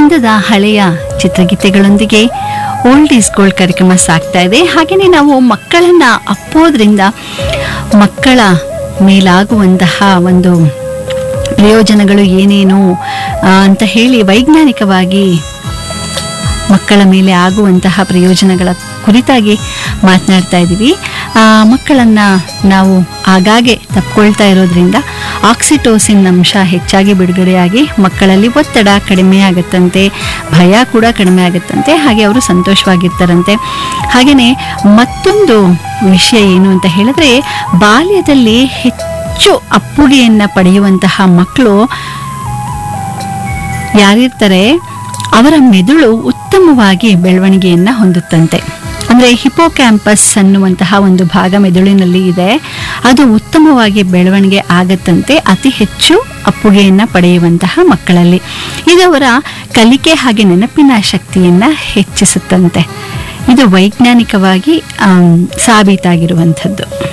ಚಂದದ ಹಳೆಯ ಚಿತ್ರಗೀತೆಗಳೊಂದಿಗೆ old is gold ಕಾರ್ಯಕ್ರಮ ಸಾಗ್ತಾ ಇದೆ ಹಾಗೆಯೇ ನಾವು ಮಕ್ಕಳನ್ನ ಅಪ್ಪೋದ್ರಿಂದ ಮಕ್ಕಳ ಮೇಲಾಗುವಂತಹ ಒಂದು ಪ್ರಯೋಜನಗಳು ಏನೇನು ಆ, ಅಂತ ಹೇಳಿ ವೈಜ್ಞಾನಿಕವಾಗಿ ಮಕ್ಕಳ ಮೇಲೆ ಆಗುವಂತಹ ಪ್ರಯೋಜನಗಳ ಕುರಿತಾಗಿ ಮಾತನಾಡ್ತಾ ಇದ್ದೀವಿ ಆ, ಮಕ್ಕಳನ್ನ ನಾವು ಆಗಾಗ್ಗೆ ತಪ್ಕೊಳ್ತಾ ಇರೋದ್ರಿಂದ ಆಕ್ಸಿಟೋಸಿನ್ ಅಂಶ ಹೆಚ್ಚಾಗಿ ಬಿಡುಗಡೆಯಾಗಿ ಮಕ್ಕಳಲ್ಲಿ ಒತ್ತಡ ಕಡಿಮೆ ಆಗುತ್ತಂತೆ ಭಯ ಕೂಡ ಕಡಿಮೆ ಆಗುತ್ತಂತೆ ಹಾಗೆ ಅವರು ಸಂತೋಷವಾಗಿರ್ತಾರಂತೆ ಹಾಗೆಯೇ ಮತ್ತೊಂದು ವಿಷಯ ಏನು ಅಂತ ಹೇಳಿದ್ರೆ ಬಾಲ್ಯದಲ್ಲಿ ಹೆಚ್ಚು ಅಪ್ಪುಗೆಯನ್ನು ಪಡೆಯುವಂತಹ ಮಕ್ಕಳು ಯಾರಿರ್ತಾರೆ ಅವರ ಮೆದುಳು ಉತ್ತಮವಾಗಿ ಬೆಳವಣಿಗೆಯನ್ನ ಹೊಂದುತ್ತಂತೆ ಅಂದ್ರೆ ಹಿಪೋಕ್ಯಾಂಪಸ್ ಅನ್ನುವಂತಹ ಒಂದು ಭಾಗ ಮೆದುಳಿನಲ್ಲಿ ಇದೆ ಅದು ಉತ್ತಮವಾಗಿ ಬೆಳವಣಿಗೆ ಆಗತ್ತಂತೆ ಅತಿ ಹೆಚ್ಚು ಅಪ್ಪುಗೆಯನ್ನ ಪಡೆಯುವಂತಹ ಮಕ್ಕಳಲ್ಲಿ ಇದು ಅವರ ಕಲಿಕೆ ಹಾಗೆ ನೆನಪಿನ ಶಕ್ತಿಯನ್ನ ಹೆಚ್ಚಿಸುತ್ತಂತೆ ಇದು ವೈಜ್ಞಾನಿಕವಾಗಿ ಆಮ್, ಸಾಬೀತಾಗಿರುವಂಥದ್ದು